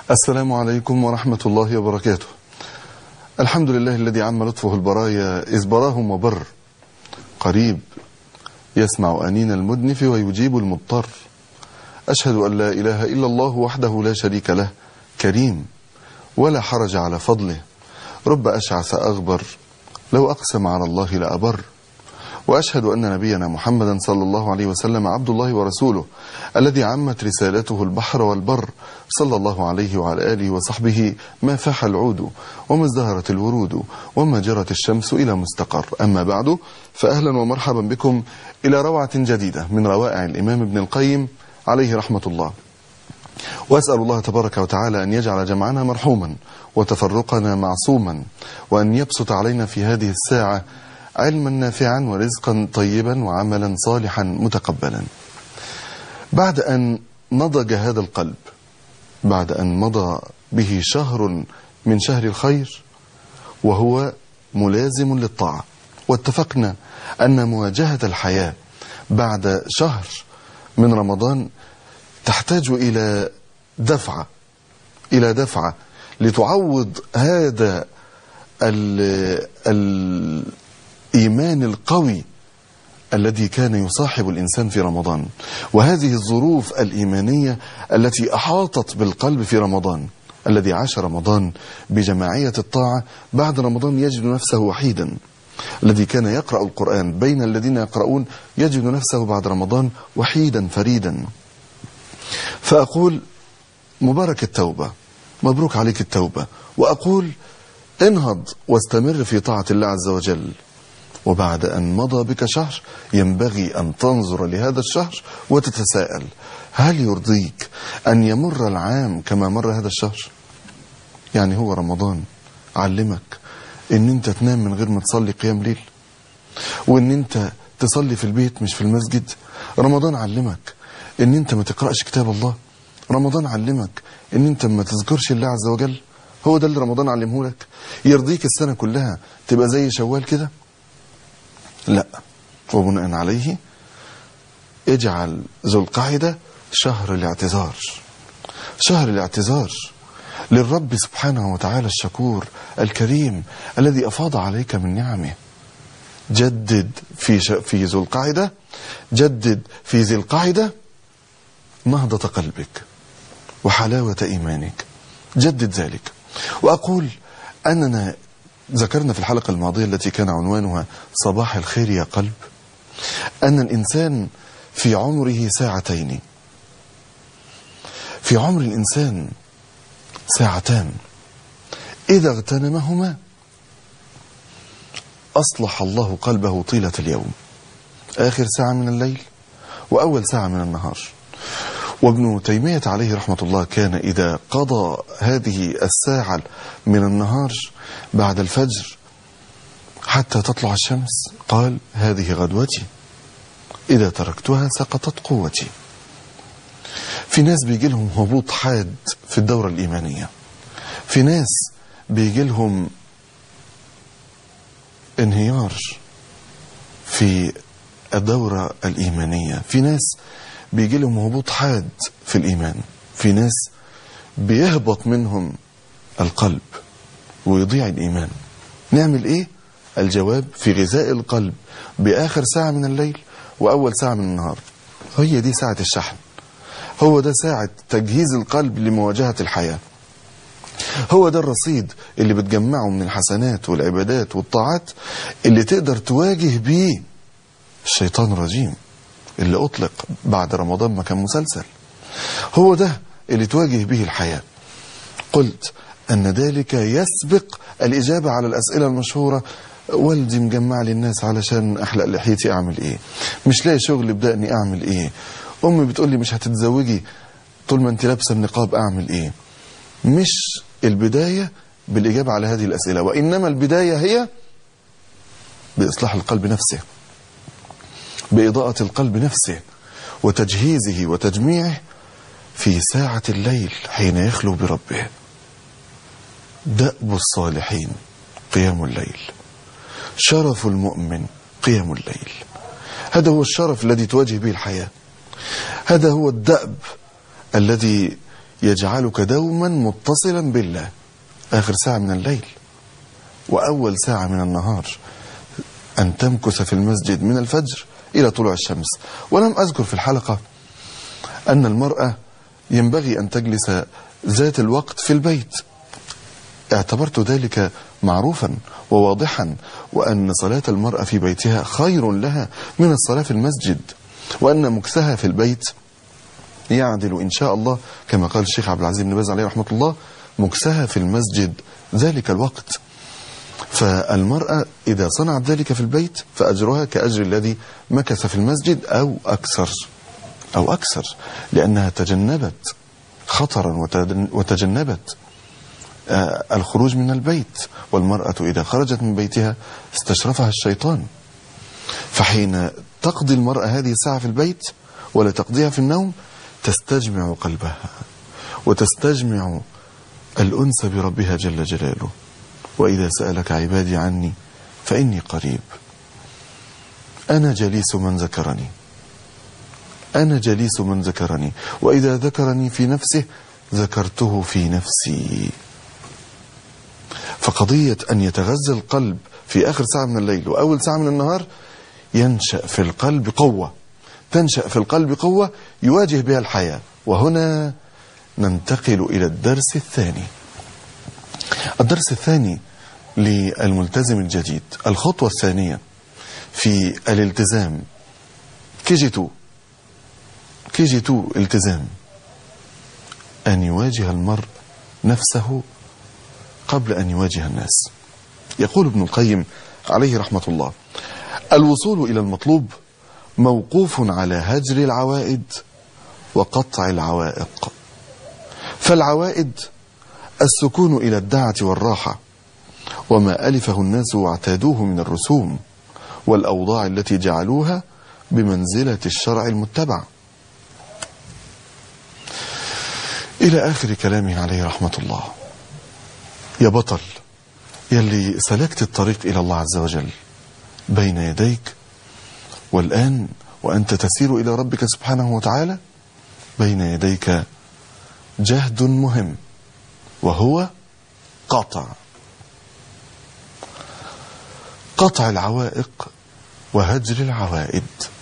السلام عليكم ورحمة الله وبركاته الحمد لله الذي عم لطفه البرايا إذ براهم وبر قريب يسمع أنين المدنف ويجيب المضطر أشهد أن لا إله إلا الله وحده لا شريك له كريم ولا حرج على فضله رب أشعث أغبر لو أقسم على الله لأبر وأشهد أن نبينا محمدا صلى الله عليه وسلم عبد الله ورسوله الذي عمت رسالته البحر والبر صلى الله عليه وعلى آله وصحبه ما فاح العود وما ازدهرت الورود وما جرت الشمس إلى مستقر أما بعد فأهلا ومرحبا بكم إلى روعة جديدة من روائع الإمام ابن القيم عليه رحمة الله وأسأل الله تبارك وتعالى أن يجعل جمعنا مرحوما وتفرقنا معصوما وأن يبسط علينا في هذه الساعة علما نافعا ورزقا طيبا وعملا صالحا متقبلا بعد أن نضج هذا القلب بعد أن مضى به شهر من شهر الخير وهو ملازم للطاعة واتفقنا أن مواجهة الحياة بعد شهر من رمضان تحتاج إلى دفعة إلى دفعة لتعوض هذا الإيمان القوي الذي كان يصاحب الإنسان في رمضان وهذه الظروف الإيمانية التي أحاطت بالقلب في رمضان الذي عاش رمضان بجماعية الطاعة بعد رمضان يجد نفسه وحيدا الذي كان يقرأ القرآن بين الذين يقرؤون يجد نفسه بعد رمضان وحيدا فريدا فأقول مبارك التوبة مبروك عليك التوبة وأقول انهض واستمر في طاعة الله عز وجل وبعد أن مضى بك شهر ينبغي أن تنظر لهذا الشهر وتتساءل هل يرضيك أن يمر العام كما مر هذا الشهر يعني هو رمضان علمك ان انت تنام من غير ما تصلي قيام ليل وان انت تصلي في البيت مش في المسجد رمضان علمك ان انت ما تقرأش كتاب الله رمضان علمك ان انت ما تذكرش الله عز وجل هو ده اللي رمضان علمه لك يرضيك السنة كلها تبقى زي شوال كده لا وبناء عليه اجعل ذو القاعدة شهر الاعتذار شهر الاعتذار للرب سبحانه وتعالى الشكور الكريم الذي أفاض عليك من نعمه جدد في ش... في ذو القاعدة جدد في ذي القاعدة نهضة قلبك وحلاوة إيمانك جدد ذلك وأقول أننا ذكرنا في الحلقة الماضية التي كان عنوانها صباح الخير يا قلب أن الإنسان في عمره ساعتين في عمر الإنسان ساعتان إذا اغتنمهما أصلح الله قلبه طيلة اليوم آخر ساعة من الليل وأول ساعة من النهار وابن تيمية عليه رحمة الله كان إذا قضى هذه الساعة من النهار بعد الفجر حتى تطلع الشمس قال هذه غدوتي إذا تركتها سقطت قوتي في ناس بيجي لهم هبوط حاد في الدورة الإيمانية في ناس بيجي لهم انهيار في الدورة الإيمانية في ناس بيجي لهم هبوط حاد في الإيمان في ناس بيهبط منهم القلب ويضيع الإيمان نعمل إيه؟ الجواب في غذاء القلب بآخر ساعة من الليل وأول ساعة من النهار هي دي ساعة الشحن هو ده ساعة تجهيز القلب لمواجهة الحياة هو ده الرصيد اللي بتجمعه من الحسنات والعبادات والطاعات اللي تقدر تواجه بيه الشيطان الرجيم اللي أطلق بعد رمضان ما كان مسلسل هو ده اللي تواجه به الحياة قلت أن ذلك يسبق الإجابة على الأسئلة المشهورة والدي مجمع لي الناس علشان أحلق لحيتي أعمل إيه مش لاقي شغل بدأني أعمل إيه أمي بتقول لي مش هتتزوجي طول ما أنت لابسة النقاب أعمل إيه مش البداية بالإجابة على هذه الأسئلة وإنما البداية هي بإصلاح القلب نفسه بإضاءة القلب نفسه وتجهيزه وتجميعه في ساعة الليل حين يخلو بربه دأب الصالحين قيام الليل شرف المؤمن قيام الليل هذا هو الشرف الذي تواجه به الحياة هذا هو الدأب الذي يجعلك دوما متصلا بالله آخر ساعة من الليل وأول ساعة من النهار أن تمكث في المسجد من الفجر إلى طلوع الشمس ولم أذكر في الحلقة أن المرأة ينبغي أن تجلس ذات الوقت في البيت اعتبرت ذلك معروفا وواضحا وأن صلاة المرأة في بيتها خير لها من الصلاة في المسجد وأن مكثها في البيت يعدل إن شاء الله كما قال الشيخ عبد العزيز بن باز عليه رحمة الله مكثها في المسجد ذلك الوقت فالمرأة إذا صنعت ذلك في البيت فأجرها كأجر الذي مكث في المسجد أو أكثر أو أكثر لأنها تجنبت خطرا وتجنبت الخروج من البيت والمرأة إذا خرجت من بيتها استشرفها الشيطان فحين تقضي المرأة هذه الساعة في البيت ولا تقضيها في النوم تستجمع قلبها وتستجمع الأنس بربها جل جلاله وإذا سألك عبادي عني فإني قريب أنا جليس من ذكرني أنا جليس من ذكرني وإذا ذكرني في نفسه ذكرته في نفسي فقضية أن يتغذى القلب في آخر ساعة من الليل وأول ساعة من النهار ينشأ في القلب قوة تنشأ في القلب قوة يواجه بها الحياة وهنا ننتقل إلى الدرس الثاني الدرس الثاني للملتزم الجديد الخطوة الثانية في الالتزام كي جي تو كي جي تو التزام أن يواجه المرء نفسه قبل أن يواجه الناس يقول ابن القيم عليه رحمة الله الوصول إلى المطلوب موقوف على هجر العوائد وقطع العوائق فالعوائد السكون إلى الدعة والراحة وما ألفه الناس واعتادوه من الرسوم والأوضاع التي جعلوها بمنزلة الشرع المتبع إلى آخر كلامه عليه رحمة الله يا بطل يلي سلكت الطريق إلى الله عز وجل بين يديك والآن وأنت تسير إلى ربك سبحانه وتعالى بين يديك جهد مهم وهو قطع قطع العوائق وهجر العوائد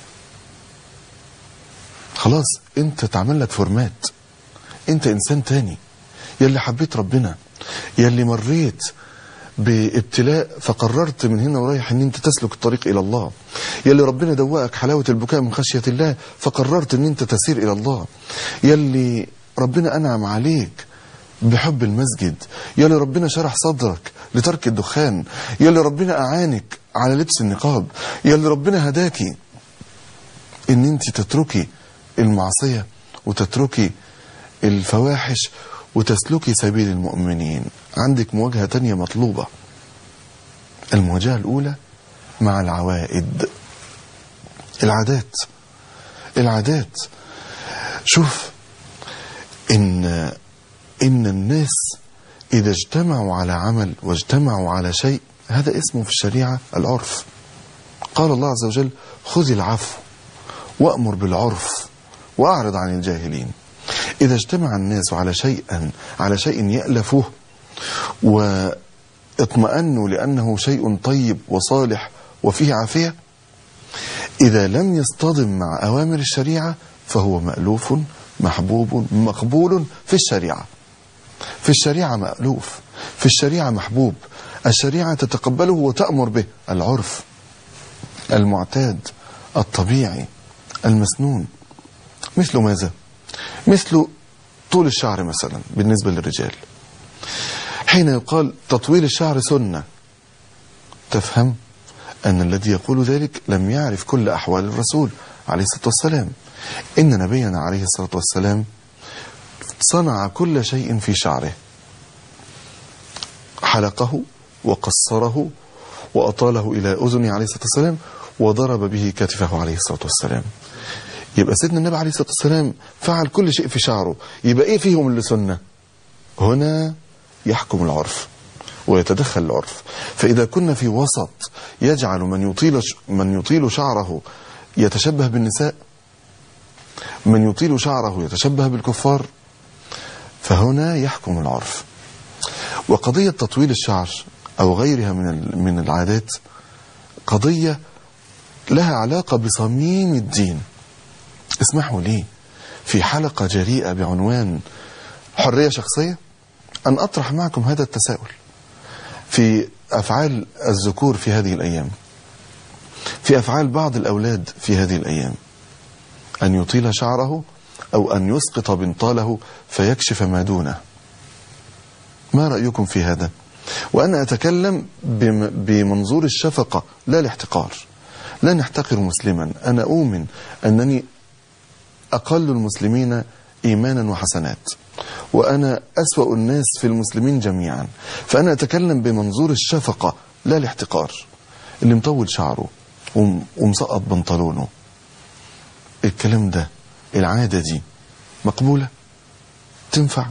خلاص انت تعمل لك فورمات انت انسان تاني يلي حبيت ربنا يلي مريت بابتلاء فقررت من هنا ورايح ان انت تسلك الطريق الى الله يلي ربنا دوقك حلاوة البكاء من خشية الله فقررت ان انت تسير الى الله يلي ربنا انعم عليك بحب المسجد يلي ربنا شرح صدرك لترك الدخان يلي ربنا اعانك على لبس النقاب يلي ربنا هداكي ان انت تتركي المعصية وتتركي الفواحش وتسلكي سبيل المؤمنين عندك مواجهة تانية مطلوبة المواجهة الأولى مع العوائد العادات العادات شوف إن إن الناس إذا اجتمعوا على عمل واجتمعوا على شيء هذا اسمه في الشريعة العرف قال الله عز وجل خذ العفو وأمر بالعرف وأعرض عن الجاهلين إذا اجتمع الناس على شيء على شيء يألفوه واطمأنوا لأنه شيء طيب وصالح وفيه عافية إذا لم يصطدم مع أوامر الشريعة فهو مألوف محبوب مقبول في الشريعة في الشريعة مألوف في الشريعة محبوب الشريعة تتقبله وتأمر به العرف المعتاد الطبيعي المسنون مثل ماذا مثل طول الشعر مثلا بالنسبة للرجال حين يقال تطويل الشعر سنة تفهم أن الذي يقول ذلك لم يعرف كل أحوال الرسول عليه الصلاة والسلام إن نبينا عليه الصلاة والسلام صنع كل شيء في شعره حلقه وقصره وأطاله إلى أذنه عليه الصلاة والسلام وضرب به كتفه عليه الصلاة والسلام يبقى سيدنا النبي عليه الصلاة والسلام فعل كل شيء في شعره يبقى ايه فيهم اللي سنة هنا يحكم العرف ويتدخل العرف فإذا كنا في وسط يجعل من يطيل من يطيل شعره يتشبه بالنساء من يطيل شعره يتشبه بالكفار فهنا يحكم العرف وقضية تطويل الشعر أو غيرها من ال- من العادات قضية لها علاقة بصميم الدين اسمحوا لي في حلقة جريئة بعنوان حرية شخصية أن أطرح معكم هذا التساؤل في أفعال الذكور في هذه الأيام في أفعال بعض الأولاد في هذه الأيام أن يطيل شعره أو أن يسقط بنطاله فيكشف ما دونه ما رأيكم في هذا وأنا أتكلم بم- بمنظور الشفقة لا الاحتقار لا نحتقر مسلما أنا أؤمن أنني أقل المسلمين إيمانا وحسنات وأنا أسوأ الناس في المسلمين جميعا فأنا أتكلم بمنظور الشفقة لا الاحتقار اللي مطول شعره وم- ومسقط بنطلونه الكلام ده العادة دي مقبولة تنفع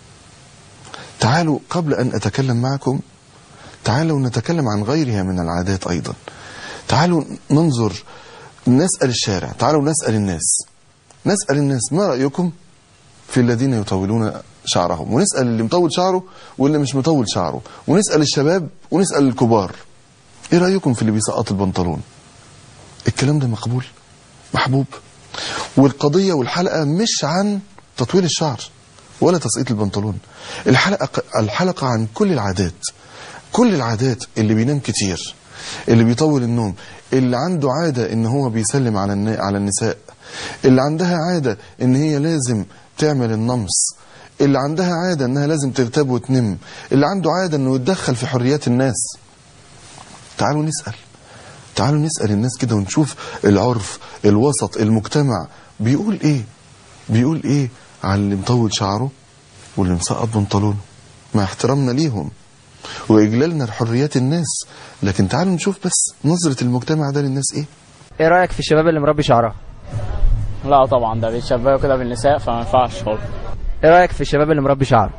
تعالوا قبل أن أتكلم معكم تعالوا نتكلم عن غيرها من العادات أيضا تعالوا ننظر نسأل الشارع تعالوا نسأل الناس نسأل الناس ما رأيكم في الذين يطولون شعرهم ونسأل اللي مطول شعره واللي مش مطول شعره ونسأل الشباب ونسأل الكبار ايه رأيكم في اللي بيسقط البنطلون الكلام ده مقبول محبوب والقضية والحلقة مش عن تطويل الشعر ولا تسقيط البنطلون الحلقة الحلقة عن كل العادات كل العادات اللي بينام كتير اللي بيطول النوم اللي عنده عادة ان هو بيسلم على النا- على النساء اللي عندها عادة ان هي لازم تعمل النمص اللي عندها عادة انها لازم تغتاب وتنم اللي عنده عادة انه يتدخل في حريات الناس تعالوا نسأل تعالوا نسأل الناس كده ونشوف العرف الوسط المجتمع بيقول ايه بيقول ايه على اللي مطول شعره واللي مسقط بنطلونه مع احترامنا ليهم واجلالنا لحريات الناس لكن تعالوا نشوف بس نظرة المجتمع ده للناس ايه ايه رايك في الشباب اللي مربي شعرها لا طبعا ده بيتشبهوا كده بالنساء فما ينفعش خالص ايه رايك في الشباب اللي مربي شعره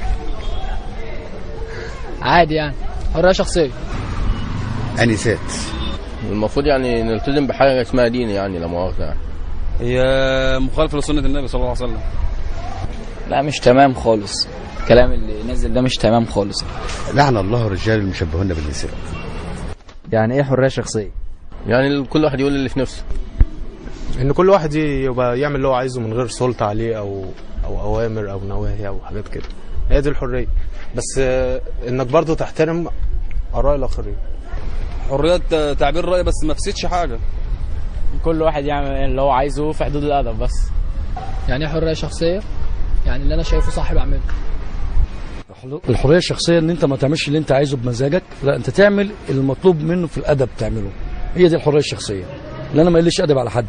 عادي يعني حريه شخصيه انسات المفروض يعني نلتزم بحاجه اسمها دين يعني لا مؤاخذه يعني. هي مخالفة لسنة النبي صلى الله عليه وسلم لا مش تمام خالص الكلام اللي نزل ده مش تمام خالص لعن الله الرجال المشبهون بالنساء يعني ايه حريه شخصيه يعني كل واحد يقول اللي في نفسه ان كل واحد يبقى يعمل اللي هو عايزه من غير سلطه عليه او او اوامر او نواهي او حاجات كده هي دي الحريه بس آه، انك برضو تحترم اراء الاخرين حرية تعبير الرأي بس ما فسدش حاجة كل واحد يعمل اللي هو عايزه في حدود الادب بس يعني ايه حريه شخصيه يعني اللي انا شايفه صح بعمله الحريه الشخصيه ان انت ما تعملش اللي انت عايزه بمزاجك لا انت تعمل المطلوب منه في الادب تعمله هي دي الحريه الشخصيه اللي انا ما يقلش ادب على حد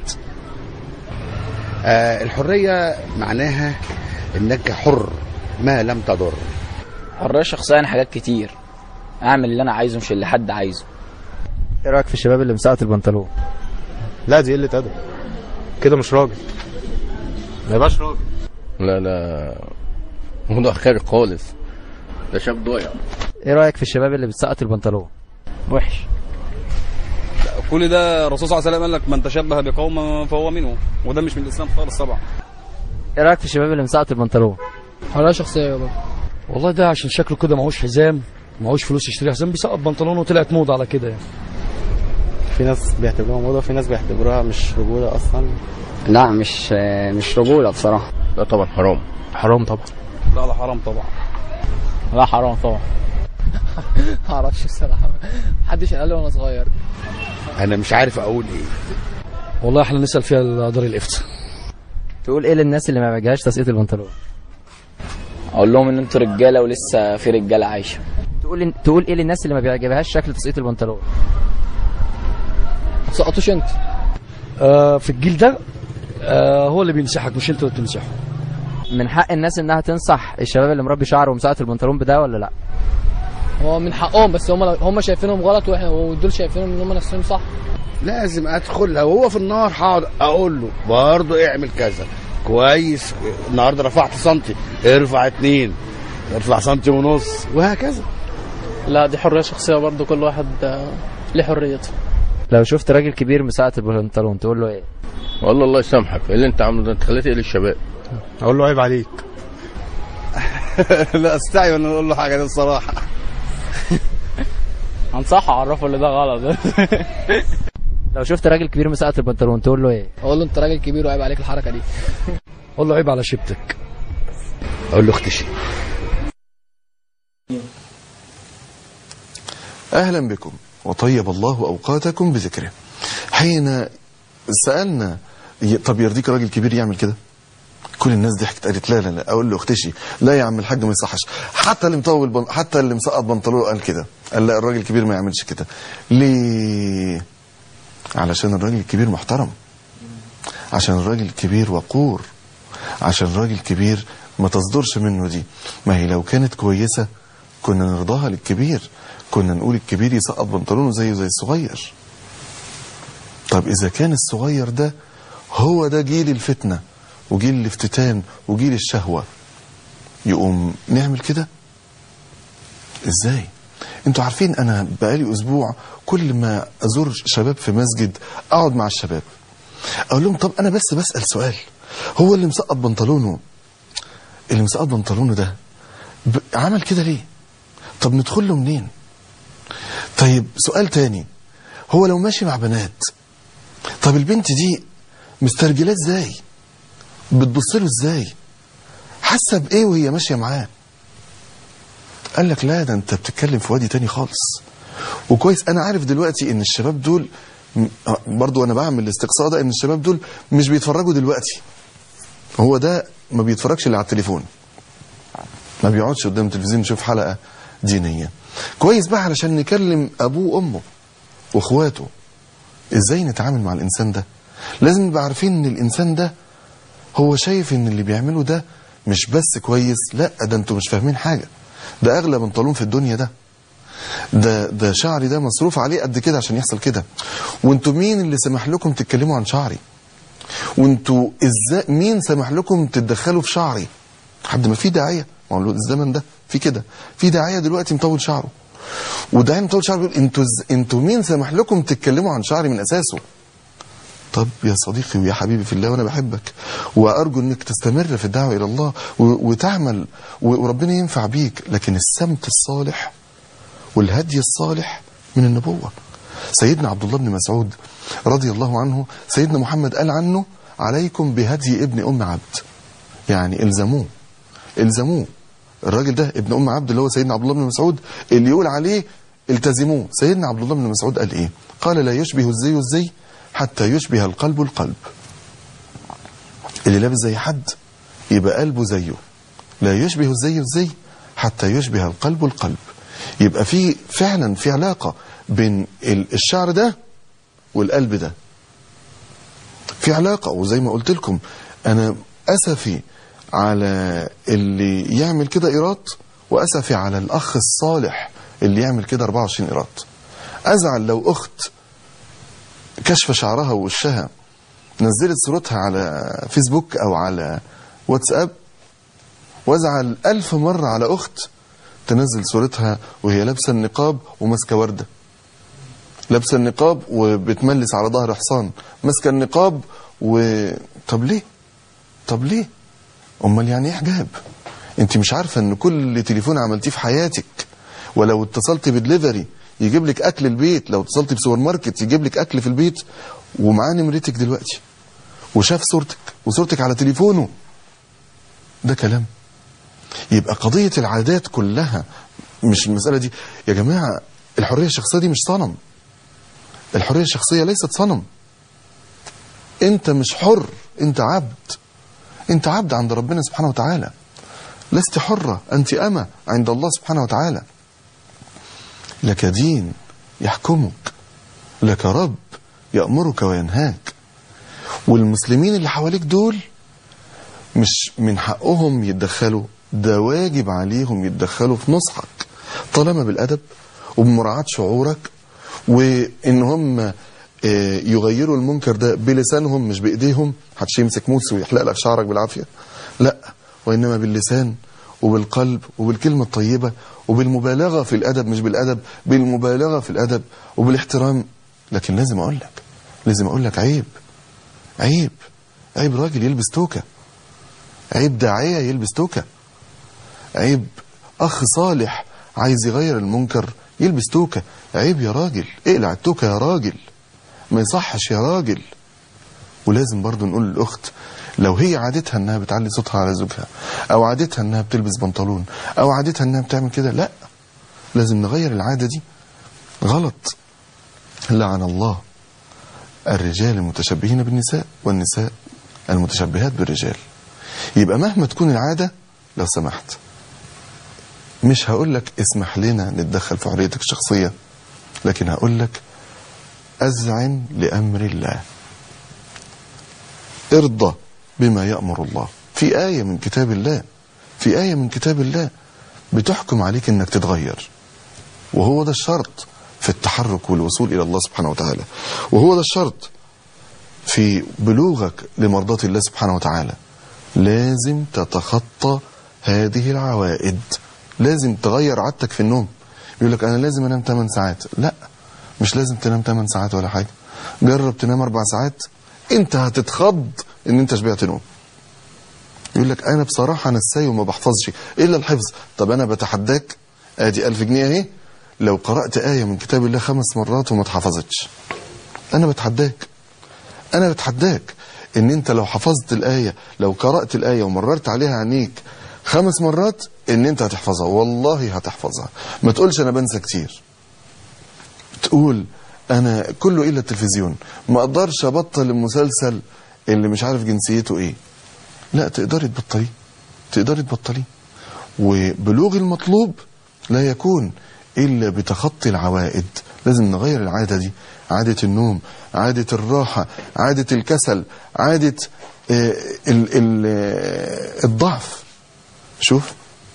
آه الحرية معناها انك حر ما لم تضر حريه شخصيه يعني حاجات كتير اعمل اللي انا عايزه مش اللي حد عايزه ايه رايك في الشباب اللي مسقط البنطلون لا دي قله ادب كده مش راجل ما يبقاش راجل لا لا موضوع خارج خالص ده شاب ضايع ايه رايك في الشباب اللي بتسقط البنطلون وحش كل ده الرسول صلى الله عليه وسلم قال لك من تشبه بقوم فهو منه وده مش من الإسلام خالص طبعا ايه رايك في الشباب اللي مسقط البنطلون حريه شخصيه برضه والله ده عشان شكله كده معهوش حزام معهوش فلوس يشتري حزام بيسقط بنطلونه وطلعت موضه على كده يعني في ناس بيعتبروها موضه وفي ناس بيعتبروها مش رجوله اصلا لا مش مش رجوله بصراحه لا طبعا حرام حرام طبعا لا ده حرام طبعا لا حرام طبعا ما اعرفش الصراحه محدش قال لي وانا صغير انا مش عارف اقول ايه والله احنا نسال فيها دار الافتاء تقول ايه للناس اللي ما بيعجبهاش تسقيط البنطلون اقول لهم ان انتوا رجاله ولسه في رجاله عايشه تقول تقول ايه للناس اللي ما بيعجبهاش شكل تسقيط البنطلون ما تسقطوش انت آه في الجيل ده آه هو اللي بينصحك مش انت اللي بتنصحه من حق الناس انها تنصح الشباب اللي مربي شعره ومسقط البنطلون بده ولا لا هو من حقهم بس هم هم شايفينهم غلط واحنا ودول شايفينهم ان هم نفسهم صح لازم ادخل لو هو في النار هقعد اقول له برضه اعمل كذا كويس النهارده رفعت سنتي ارفع اتنين ارفع سنتي ونص وهكذا لا دي حريه شخصيه برضه كل واحد آه، ليه حريته لو شفت راجل كبير مسقط البنطلون تقول له ايه والله الله يسامحك إيه اللي انت عامله ده انت خليت ايه للشباب اقول له عيب عليك لا استعي وانا اقول له حاجه دي الصراحه هنصحه اعرفه اللي ده غلط لو شفت راجل كبير مسقط البنطلون تقول له ايه اقول له انت راجل كبير وعيب عليك الحركه دي قول له عيب على شيبتك اقول له اختشي أهلا بكم وطيب الله أوقاتكم بذكره حين سألنا ي- طب يرضيك راجل كبير يعمل كده كل الناس ضحكت قالت لا لا لا اقول له اختشي لا يا عم الحاج ما يصحش حتى اللي مطول بن... حتى اللي مسقط بنطلونه قال كده قال لا الراجل الكبير ما يعملش كده ليه علشان الراجل الكبير محترم عشان الراجل الكبير وقور عشان الراجل الكبير ما تصدرش منه دي ما هي لو كانت كويسة كنا نرضاها للكبير كنا نقول الكبير يسقط بنطلونه زيه زي الصغير طب إذا كان الصغير ده هو ده جيل الفتنة وجيل الافتتان وجيل الشهوة يقوم نعمل كده ازاي انتوا عارفين انا بقالي اسبوع كل ما ازور شباب في مسجد اقعد مع الشباب اقول لهم طب انا بس بسأل سؤال هو اللي مسقط بنطلونه اللي مسقط بنطلونه ده ب... عمل كده ليه طب ندخل له منين طيب سؤال تاني هو لو ماشي مع بنات طب البنت دي مسترجلاه ازاي بتبص له ازاي حاسه بايه وهي ماشيه معاه قال لك لا ده انت بتتكلم في وادي تاني خالص وكويس انا عارف دلوقتي ان الشباب دول م- آه، برضو انا بعمل الاستقصاء ده ان الشباب دول مش بيتفرجوا دلوقتي هو ده ما بيتفرجش الا على التليفون ما بيقعدش قدام التلفزيون يشوف حلقه دينيه كويس بقى علشان نكلم ابوه وامه واخواته ازاي نتعامل مع الانسان ده لازم نبقى عارفين ان الانسان ده هو شايف ان اللي بيعمله ده مش بس كويس لا ده انتوا مش فاهمين حاجه ده اغلى بنطلون في الدنيا ده ده ده شعري ده مصروف عليه قد كده عشان يحصل كده وانتوا مين اللي سمح لكم تتكلموا عن شعري وانتوا ازاي مين سمح لكم تتدخلوا في شعري حد ما في داعيه ما هو الزمن ده في كده في داعيه دلوقتي مطول شعره وداعيه مطول شعره بيقول انتوا إز- انتوا مين سمح لكم تتكلموا عن شعري من اساسه طب يا صديقي ويا حبيبي في الله وانا بحبك وارجو انك تستمر في الدعوه الى الله و- وتعمل و- وربنا ينفع بيك لكن السمت الصالح والهدي الصالح من النبوه سيدنا عبد الله بن مسعود رضي الله عنه سيدنا محمد قال عنه عليكم بهدي ابن ام عبد يعني الزموه الزموه الراجل ده ابن ام عبد اللي هو سيدنا عبد الله بن مسعود اللي يقول عليه التزموه سيدنا عبد الله بن مسعود قال ايه قال لا يشبه الزي الزي حتى يشبه القلب القلب اللي لابس زي حد يبقى قلبه زيه لا يشبه الزي الزي حتى يشبه القلب القلب يبقى في فعلا في علاقة بين ال- الشعر ده والقلب ده في علاقة وزي ما قلت لكم أنا أسفي على اللي يعمل كده إيراد وأسفي على الأخ الصالح اللي يعمل كده 24 إيراد أزعل لو أخت كشف شعرها ووشها نزلت صورتها على فيسبوك أو على واتساب وازعل ألف مرة على أخت تنزل صورتها وهي لابسة النقاب وماسكة وردة لابسة النقاب وبتملس على ظهر حصان ماسكة النقاب و طب ليه طب ليه امال يعني ايه حجاب انت مش عارفة ان كل تليفون عملتيه في حياتك ولو اتصلت بدليفري يجيب لك اكل البيت لو اتصلت بسوبر ماركت يجيب لك اكل في البيت ومعاه نمرتك دلوقتي وشاف صورتك وصورتك على تليفونه ده كلام يبقى قضية العادات كلها مش المسألة دي يا جماعة الحرية الشخصية دي مش صنم الحرية الشخصية ليست صنم انت مش حر انت عبد انت عبد عند ربنا سبحانه وتعالى لست حرة انت أمة عند الله سبحانه وتعالى لك دين يحكمك لك رب يأمرك وينهاك والمسلمين اللي حواليك دول مش من حقهم يتدخلوا ده واجب عليهم يتدخلوا في نصحك طالما بالأدب وبمراعاة شعورك وإن هم آه، يغيروا المنكر ده بلسانهم مش بإيديهم محدش يمسك موس ويحلق لك شعرك بالعافية لا وإنما باللسان وبالقلب وبالكلمة الطيبة وبالمبالغة في الأدب مش بالأدب بالمبالغة في الأدب وبالاحترام لكن لازم أقول لك لازم أقول لك عيب عيب عيب راجل يلبس توكة عيب داعية يلبس توكة عيب اخ صالح عايز يغير المنكر يلبس توكة عيب يا راجل اقلع التوكة يا راجل ما يصحش يا راجل ولازم برضو نقول للاخت لو هي عادتها انها بتعلي صوتها على زوجها او عادتها انها بتلبس بنطلون او عادتها انها بتعمل كده لا لازم نغير العادة دي غلط لعن الله الرجال المتشبهين بالنساء والنساء المتشبهات بالرجال يبقى مهما تكون العادة لو سمحت مش هقول لك اسمح لنا نتدخل في حريتك الشخصية لكن هقول لك أذعن لأمر الله ارضى بما يأمر الله في آية من كتاب الله في آية من كتاب الله بتحكم عليك انك تتغير وهو ده الشرط في التحرك والوصول إلى الله سبحانه وتعالى وهو ده الشرط في بلوغك لمرضاة الله سبحانه وتعالى لازم تتخطى هذه العوائد لازم تغير عادتك في النوم يقول لك أنا لازم أنام 8 ساعات لا مش لازم تنام 8 ساعات ولا حاجة جرب تنام 4 ساعات انت هتتخض ان انت شبعت نوم يقول لك انا بصراحة نساي وما بحفظش الا الحفظ طب انا بتحداك ادي 1000 جنيه اهي لو قرأت آية من كتاب الله خمس مرات وما اتحفظتش انا بتحداك انا بتحداك ان انت لو حفظت الآية لو قرأت الآية ومررت عليها عينيك خمس مرات ان انت هتحفظها والله هتحفظها ما تقولش انا بنسى كتير تقول انا كله الا التلفزيون ما اقدرش ابطل المسلسل اللي مش عارف جنسيته ايه لا تقدري تبطليه تقدري تبطليه وبلوغ المطلوب لا يكون الا بتخطي العوائد لازم نغير العاده دي عاده النوم عاده الراحه عاده الكسل عاده آه، ال ال آه، الضعف شوف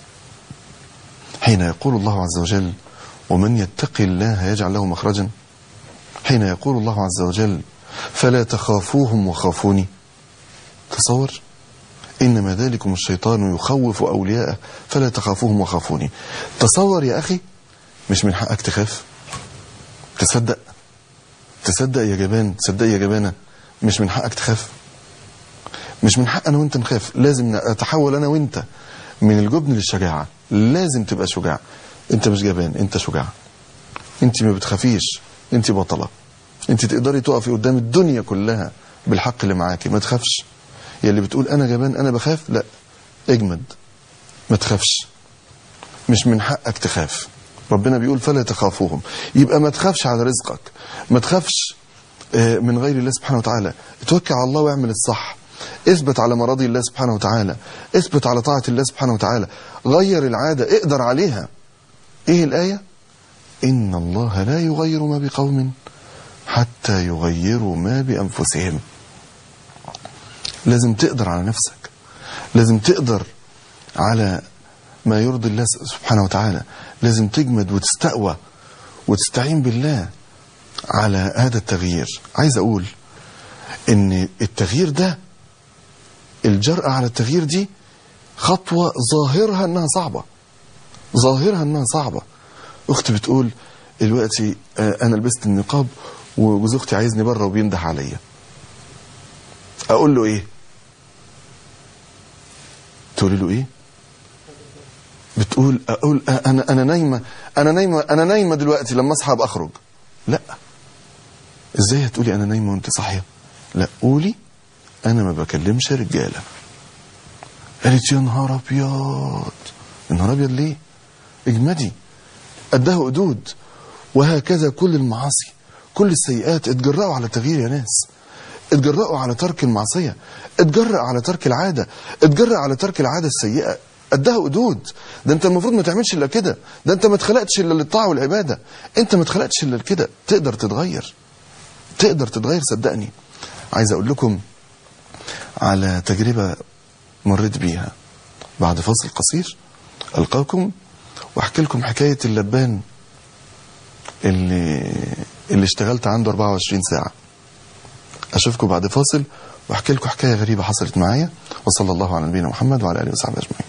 حين يقول الله عز وجل ومن يتقي الله يجعل له مخرجا حين يقول الله عز وجل فلا تخافوهم وخافوني تصور إنما ذلكم الشيطان يخوف أولياءه فلا تخافوهم وخافوني تصور يا أخي مش من حقك تخاف تصدق تصدق يا جبان تصدق يا جبانة مش من حقك تخاف مش من حق أنا وأنت نخاف لازم أتحول أنا وأنت من الجبن للشجاعة لازم تبقى شجاع أنت مش جبان أنت شجاع أنت ما بتخافيش أنت بطلة أنت تقدري تقفي قدام الدنيا كلها بالحق اللي معاكي ما تخافش يا اللي بتقول أنا جبان أنا بخاف لا اجمد ما تخافش مش من حقك تخاف ربنا بيقول فلا تخافوهم يبقى ما تخافش على رزقك ما تخافش آه، من غير الله سبحانه وتعالى توكل على الله واعمل الصح اثبت على مراضي الله سبحانه وتعالى اثبت على طاعة الله سبحانه وتعالى غير العادة اقدر عليها ايه الآية إن الله لا يغير ما بقوم حتى يغيروا ما بأنفسهم لازم تقدر على نفسك لازم تقدر على ما يرضي الله سبحانه وتعالى لازم تجمد وتستقوى وتستعين بالله على هذا التغيير عايز أقول إن التغيير ده الجرأة على التغيير دي خطوة ظاهرها إنها صعبة ظاهرها إنها صعبة أختي بتقول دلوقتي آه، أنا لبست النقاب وجوز أختي عايزني بره وبينده عليا أقول له إيه تقولي له إيه بتقول اقول انا انا نايمه انا نايمه انا نايمه دلوقتي لما اصحى ابقى اخرج لا ازاي هتقولي انا نايمه وانت صاحيه لا قولي انا ما بكلمش رجاله قالت يا نهار ابيض يا نهار ابيض ليه اجمدي قدها قدود وهكذا كل المعاصي كل السيئات اتجرأوا على التغيير يا ناس اتجرأوا على ترك المعصية اتجرأ على ترك العادة اتجرأ على ترك العادة السيئة قدها قدود ده انت المفروض ما تعملش الا كده ده انت ما اتخلقتش الا للطاعه والعباده انت ما اتخلقتش الا لكده تقدر تتغير تقدر تتغير صدقني عايز اقول لكم على تجربه مريت بيها بعد فاصل قصير القاكم واحكي لكم حكايه اللبان اللي اللي اشتغلت عنده 24 ساعه اشوفكم بعد فاصل واحكي لكم حكايه غريبه حصلت معايا وصلى الله على نبينا محمد وعلى اله وصحبه اجمعين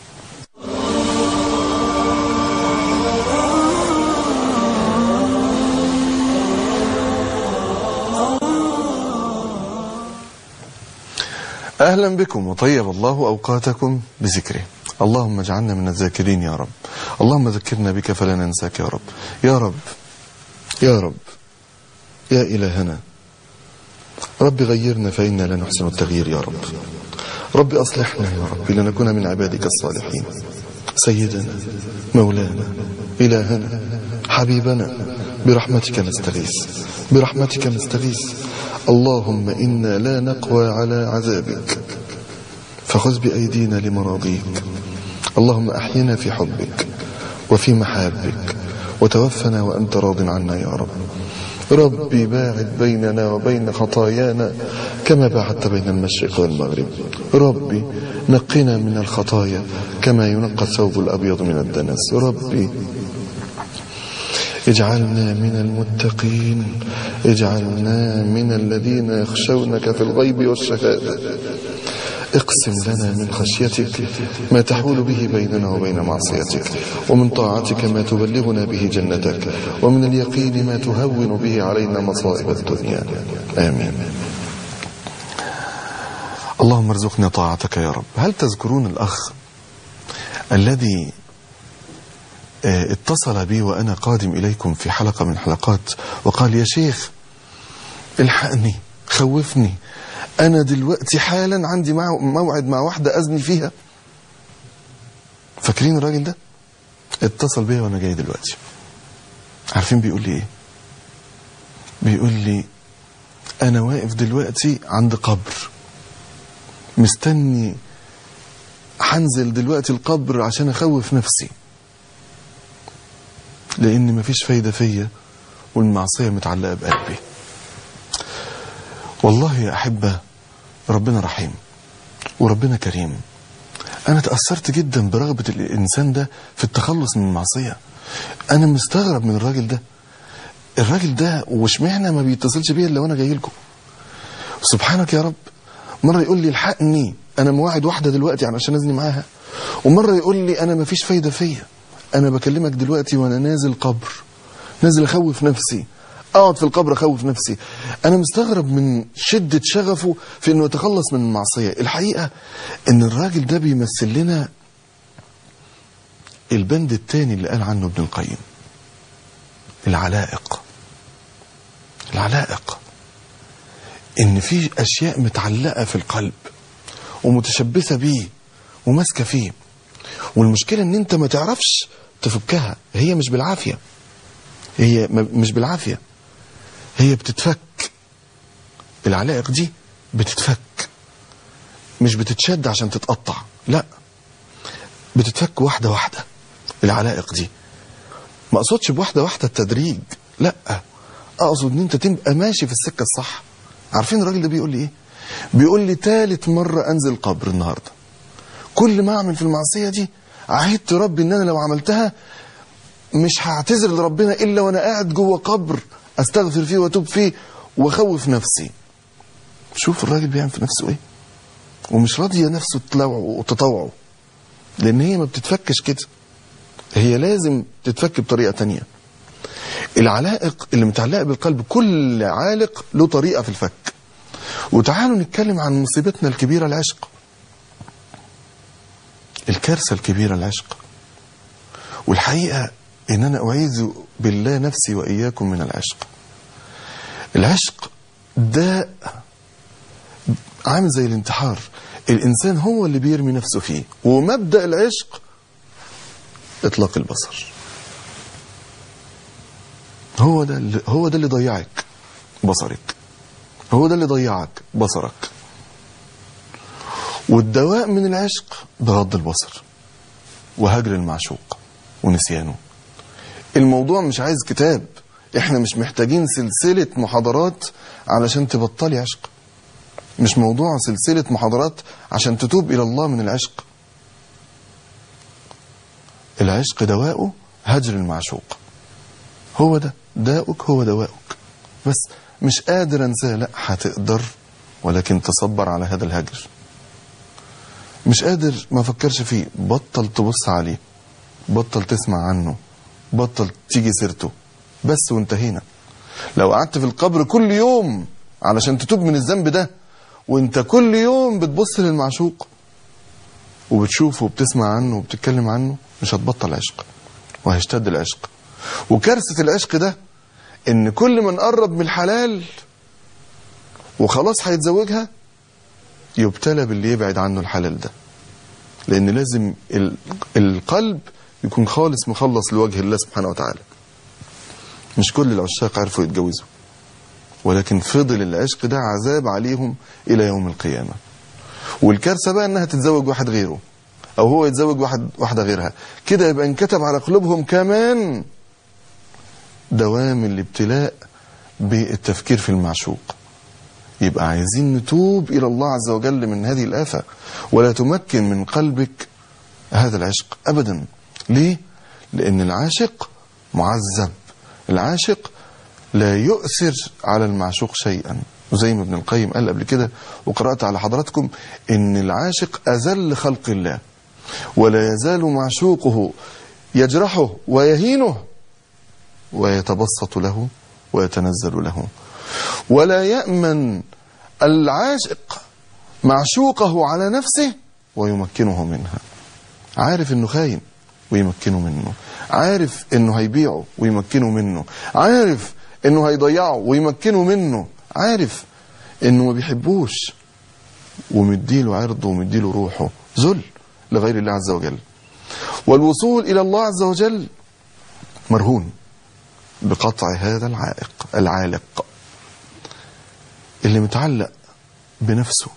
اهلا بكم وطيب الله اوقاتكم بذكره اللهم اجعلنا من الذاكرين يا رب اللهم ذكرنا بك فلا ننساك يا رب يا رب يا رب يا إلهنا رب غيرنا فإنا لا نحسن التغيير يا رب رب أصلحنا يا رب لنكون من عبادك الصالحين سيدنا مولانا إلهنا حبيبنا برحمتك نستغيث برحمتك نستغيث اللهم إنا لا نقوى على عذابك فخذ بأيدينا لمراضيك اللهم أحينا في حبك وفي محابك وتوفنا وأنت راض عنا يا رب ربي باعد بيننا وبين خطايانا كما باعدت بين المشرق والمغرب ربي نقنا من الخطايا كما ينقى الثوب الأبيض من الدنس ربي اجعلنا من المتقين اجعلنا من الذين يخشونك في الغيب والشهادة اقسم لنا من خشيتك ما تحول به بيننا وبين معصيتك ومن طاعتك ما تبلغنا به جنتك ومن اليقين ما تهون به علينا مصائب الدنيا آمين اللهم ارزقنا طاعتك يا رب هل تذكرون الأخ الذي آه، اتصل بي وأنا قادم إليكم في حلقة من حلقات وقال يا شيخ الحقني خوفني أنا دلوقتي حالا عندي مع- موعد مع واحدة أزني فيها فاكرين الراجل ده اتصل بيا وأنا جاي دلوقتي عارفين بيقول لي إيه بيقول لي أنا واقف دلوقتي عند قبر مستني هنزل دلوقتي القبر عشان أخوف نفسي لأن مفيش فايدة فيا والمعصية متعلقة بقلبي والله يا أحبة ربنا رحيم وربنا كريم أنا تأثرت جدا برغبة الإنسان ده في التخلص من المعصية أنا مستغرب من الراجل ده الراجل ده واشمعنى ما بيتصلش بيا إلا وأنا جاي لكم سبحانك يا رب مرة يقول لي الحقني أنا مواعد واحدة دلوقتي علشان أزني معاها ومرة يقول لي أنا مفيش فايدة فيا أنا بكلمك دلوقتي وأنا نازل قبر نازل أخوف نفسي اقعد في القبر اخوف نفسي انا مستغرب من شدة شغفه في انه يتخلص من المعصية الحقيقة ان الراجل ده بيمثل لنا البند التاني اللي قال عنه ابن القيم العلائق العلائق ان في اشياء متعلقة في القلب ومتشبثة بيه وماسكة فيه والمشكلة ان انت ما تعرفش تفكها هي مش بالعافية هي م- مش بالعافية هي بتتفك العلائق دي بتتفك مش بتتشد عشان تتقطع لا بتتفك واحدة واحدة العلائق دي ما اقصدش بواحدة واحدة التدريج لا اقصد ان انت تبقى ماشي في السكة الصح عارفين الراجل ده بيقول لي ايه بيقول لي تالت مرة انزل قبر النهاردة كل ما اعمل في المعصية دي عهدت ربي ان انا لو عملتها مش هعتذر لربنا الا وانا قاعد جوه قبر استغفر فيه واتوب فيه واخوف نفسي شوف الراجل بيعمل في نفسه ايه ومش راضيه نفسه تطلعه وتطوعه لان هي ما بتتفكش كده هي لازم تتفك بطريقه تانية العلائق اللي متعلقه بالقلب كل عالق له طريقه في الفك وتعالوا نتكلم عن مصيبتنا الكبيره العشق الكارثه الكبيره العشق والحقيقه ان انا اعيذ بالله نفسي واياكم من العشق العشق ده عامل زي الانتحار الانسان هو اللي بيرمي نفسه فيه ومبدا العشق اطلاق البصر هو ده اللي هو ده اللي ضيعك بصرك هو ده اللي ضيعك بصرك والدواء من العشق بغض البصر وهجر المعشوق ونسيانه الموضوع مش عايز كتاب احنا مش محتاجين سلسلة محاضرات علشان تبطلي عشق مش موضوع سلسلة محاضرات عشان تتوب إلى الله من العشق العشق دواؤه هجر المعشوق هو ده داؤك هو دواؤك بس مش قادر انساه لا هتقدر ولكن تصبر على هذا الهجر مش قادر ما فكرش فيه بطل تبص عليه بطل تسمع عنه بطل تيجي سيرته بس وانتهينا لو قعدت في القبر كل يوم علشان تتوب من الذنب ده وانت كل يوم بتبص للمعشوق وبتشوفه وبتسمع عنه وبتتكلم عنه مش هتبطل عشق وهيشتد العشق وكارثة العشق ده ان كل من قرب من الحلال وخلاص هيتزوجها يبتلى باللي يبعد عنه الحلال ده لان لازم ال- القلب يكون خالص مخلص لوجه الله سبحانه وتعالى مش كل العشاق عرفوا يتجوزوا ولكن فضل العشق ده عذاب عليهم الى يوم القيامه والكارثه بقى انها تتزوج واحد غيره او هو يتزوج واحد واحده غيرها كده يبقى انكتب على قلوبهم كمان دوام الابتلاء بالتفكير في المعشوق يبقى عايزين نتوب الى الله عز وجل من هذه الافه ولا تمكن من قلبك هذا العشق ابدا ليه لان العاشق معذب العاشق لا يؤثر على المعشوق شيئا وزي ما ابن القيم قال قبل كده وقرأت على حضراتكم ان العاشق اذل خلق الله ولا يزال معشوقه يجرحه ويهينه ويتبسط له ويتنزل له ولا يأمن العاشق معشوقه على نفسه ويمكنه منها عارف انه خاين ويمكنه منه عارف انه هيبيعه ويمكنه منه عارف انه هيضيعه ويمكنه منه عارف انه ما بيحبوش ومديله عرضه ومديله روحه ذل لغير الله عز وجل والوصول الى الله عز وجل مرهون بقطع هذا العائق العالق اللي متعلق بنفسه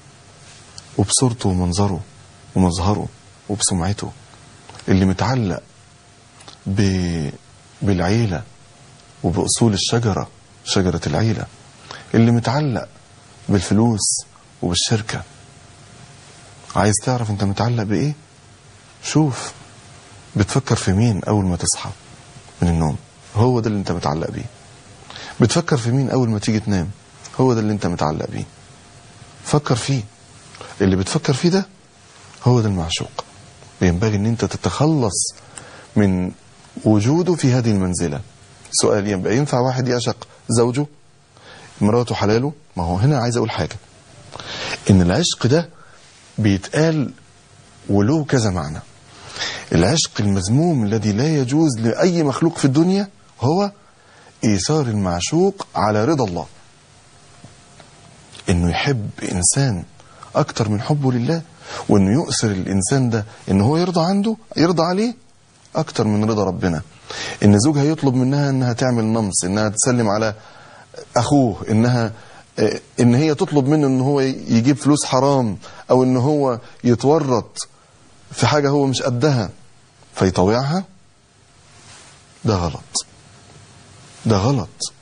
وبصورته ومنظره ومظهره وبسمعته اللي متعلق ب... بالعيلة وبأصول الشجرة شجرة العيلة اللي متعلق بالفلوس وبالشركة عايز تعرف انت متعلق بإيه شوف بتفكر في مين أول ما تصحى من النوم هو ده اللي انت متعلق بيه بتفكر في مين أول ما تيجي تنام هو ده اللي انت متعلق بيه فكر فيه اللي بتفكر فيه ده هو ده المعشوق ينبغي ان انت تتخلص من وجوده في هذه المنزلة سؤال ينبقى ينفع واحد يعشق زوجه مراته حلاله ما هو هنا عايز اقول حاجة ان العشق ده بيتقال وله كذا معنى العشق المذموم الذي لا يجوز لأي مخلوق في الدنيا هو إيثار المعشوق على رضا الله إنه يحب إنسان أكتر من حبه لله وإنه يؤثر الإنسان ده إنه هو يرضى عنده يرضى عليه أكتر من رضا ربنا إن زوجها يطلب منها إنها تعمل نمص إنها تسلم على أخوه إنها آه، إن هي تطلب منه إن هو يجيب فلوس حرام أو إن هو يتورط في حاجة هو مش قدها فيطوعها ده غلط ده غلط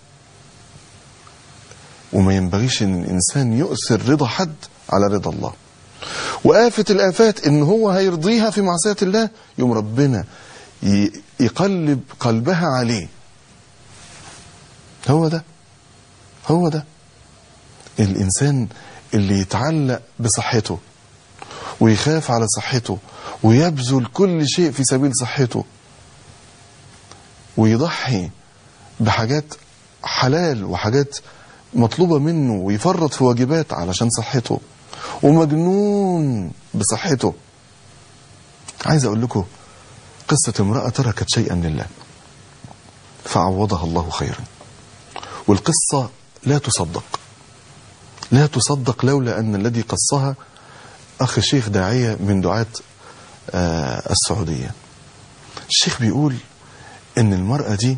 وما ينبغيش ان الانسان يؤثر رضا حد على رضا الله وآفة الآفات ان هو هيرضيها في معصية الله يوم ربنا ي- يقلب قلبها عليه هو ده هو ده الإنسان اللي يتعلق بصحته ويخاف على صحته ويبذل كل شيء في سبيل صحته ويضحي بحاجات حلال وحاجات مطلوبة منه ويفرط في واجبات علشان صحته ومجنون بصحته عايز اقول لكم قصة امرأة تركت شيئا لله فعوضها الله خيرا والقصة لا تصدق لا تصدق لولا أن الذي قصها أخ شيخ داعية من دعاة آه، السعودية الشيخ بيقول ان المرأة دي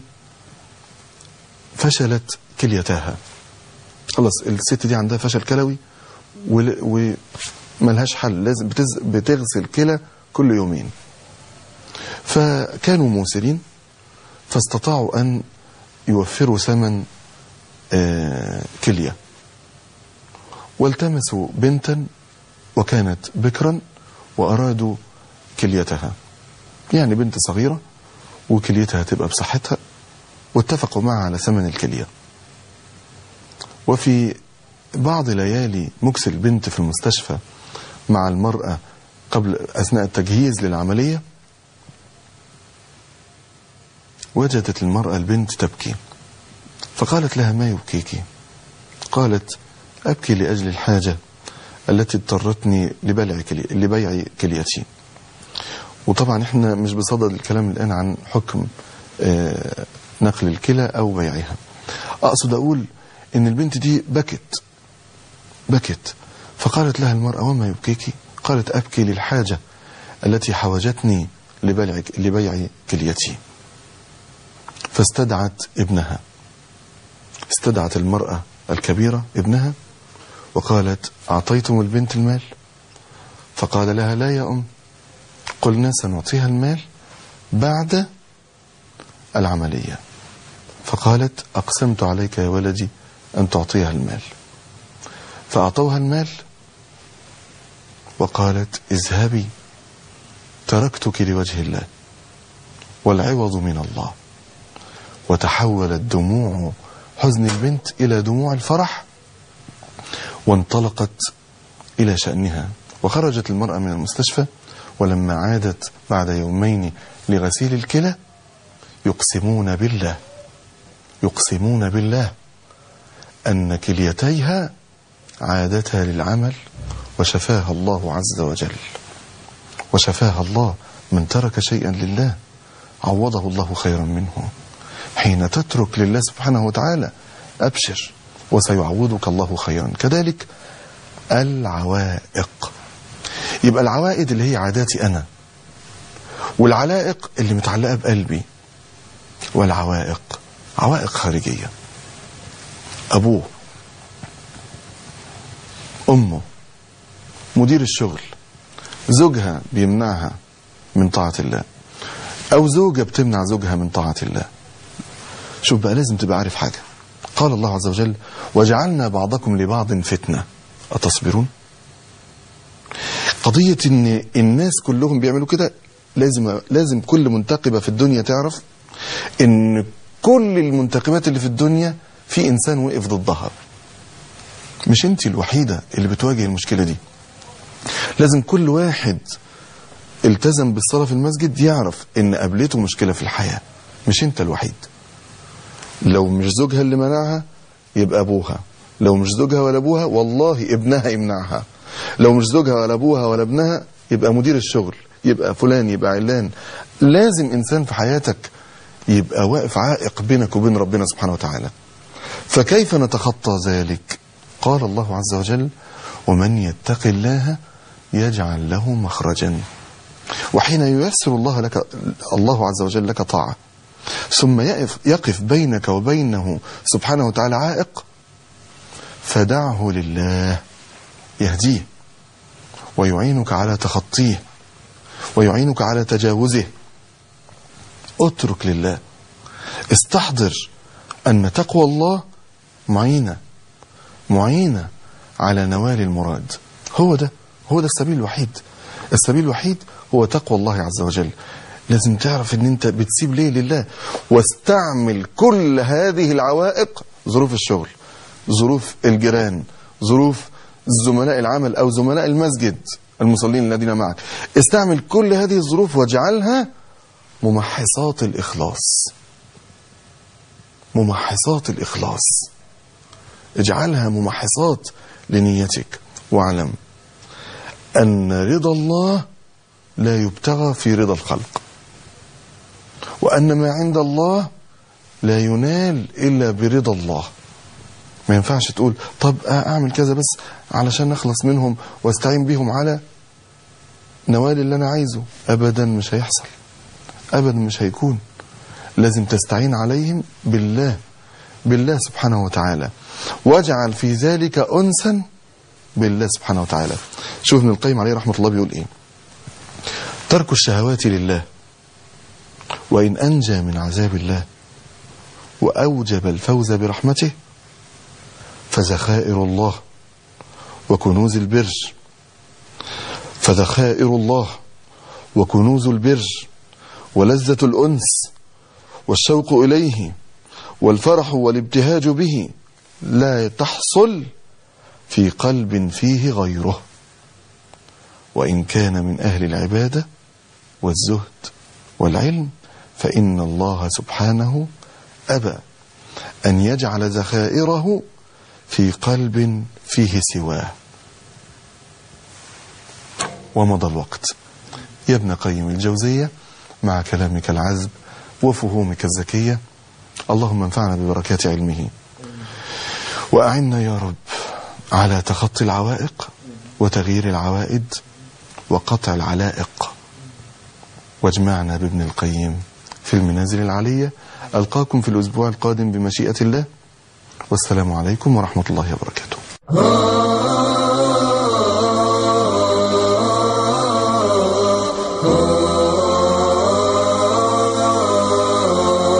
فشلت كليتها خلاص الست دي عندها فشل كلوي ول- وملهاش حل لازم بتز... بتغسل كلى كل يومين فكانوا موسرين فاستطاعوا أن يوفروا ثمن آه، كلية والتمسوا بنتا وكانت بكرا وأرادوا كليتها يعني بنت صغيرة وكليتها تبقى بصحتها واتفقوا معها على ثمن الكلية وفي بعض ليالي مكس البنت في المستشفى مع المرأة قبل أثناء التجهيز للعملية وجدت المرأة البنت تبكي فقالت لها ما يبكيك قالت أبكي لأجل الحاجة التي اضطرتني لبلع كلي... لبيع كليتي وطبعا احنا مش بصدد الكلام الآن عن حكم آه، نقل الكلى أو بيعها أقصد أقول إن البنت دي بكت بكت فقالت لها المرأة وما يبكيك قالت أبكي للحاجة التي حوجتني لبلع لبيع كليتي فاستدعت ابنها استدعت المرأة الكبيرة ابنها وقالت أعطيتم البنت المال فقال لها لا يا أم قلنا سنعطيها المال بعد العملية فقالت أقسمت عليك يا ولدي أن تعطيها المال فأعطوها المال وقالت اذهبي تركتك لوجه الله والعوض من الله وتحولت دموع حزن البنت إلى دموع الفرح وانطلقت إلى شأنها وخرجت المرأة من المستشفى ولما عادت بعد يومين لغسيل الكلى يقسمون بالله يقسمون بالله أن كليتيها عادتا للعمل وشفاها الله عز وجل وشفاها الله من ترك شيئا لله عوضه الله خيرا منه حين تترك لله سبحانه وتعالى أبشر وسيعوضك الله خيرا كذلك العوائق يبقى العوائد اللي هي عاداتي أنا والعلائق اللي متعلقة بقلبي والعوائق عوائق خارجية أبوه أمه مدير الشغل زوجها بيمنعها من طاعة الله أو زوجة بتمنع زوجها من طاعة الله شوف بقى لازم تبقى عارف حاجة قال الله عز وجل وجعلنا بعضكم لبعض فتنة أتصبرون قضية ان الناس كلهم بيعملوا كده لازم لازم كل منتقبة في الدنيا تعرف ان كل المنتقبات اللي في الدنيا في انسان وقف ضدها مش انت الوحيدة اللي بتواجه المشكلة دي لازم كل واحد التزم بالصلاة في المسجد يعرف ان قابلته مشكلة في الحياة مش انت الوحيد لو مش زوجها اللي منعها يبقى ابوها لو مش زوجها ولا ابوها والله ابنها يمنعها لو مش زوجها ولا ابوها ولا ابنها يبقى مدير الشغل يبقى فلان يبقى علان لازم انسان في حياتك يبقى واقف عائق بينك وبين ربنا سبحانه وتعالى فكيف نتخطى ذلك قال الله عز وجل ومن يتق الله يجعل له مخرجا وحين ييسر الله لك الله عز وجل لك طاعة ثم يقف, يقف بينك وبينه سبحانه وتعالى عائق فدعه لله يهديه ويعينك على تخطيه ويعينك على تجاوزه اترك لله استحضر أن تقوى الله معينة معينة على نوال المراد هو ده هو ده السبيل الوحيد السبيل الوحيد هو تقوى الله عز وجل لازم تعرف ان انت بتسيب ليه لله واستعمل كل هذه العوائق ظروف الشغل ظروف الجيران ظروف زملاء العمل او زملاء المسجد المصلين الذين معك استعمل كل هذه الظروف واجعلها ممحصات الاخلاص ممحصات الاخلاص اجعلها ممحصات لنيتك واعلم ان رضا الله لا يبتغى في رضا الخلق وان ما عند الله لا ينال الا برضا الله ما ينفعش تقول طب اعمل كذا بس علشان اخلص منهم واستعين بيهم على نوال اللي انا عايزه ابدا مش هيحصل ابدا مش هيكون لازم تستعين عليهم بالله بالله سبحانه وتعالى واجعل في ذلك انسا بالله سبحانه وتعالى شوف ابن القيم عليه رحمه الله بيقول ايه ترك الشهوات لله وان انجى من عذاب الله واوجب الفوز برحمته فذخائر الله وكنوز البر فذخائر الله وكنوز البر ولذة الأنس والشوق إليه والفرح والابتهاج به لا تحصل في قلب فيه غيره وإن كان من أهل العبادة والزهد والعلم فإن الله سبحانه أبى أن يجعل ذخائره في قلب فيه سواه ومضى الوقت يا ابن قيم الجوزية مع كلامك العذب وفهومك الذكية اللهم انفعنا ببركات علمه وأعنا يا رب على تخطي العوائق وتغيير العوائد وقطع العلائق واجمعنا بابن القيم في المنازل العلية ألقاكم في الأسبوع القادم بمشيئة الله والسلام عليكم ورحمة الله وبركاته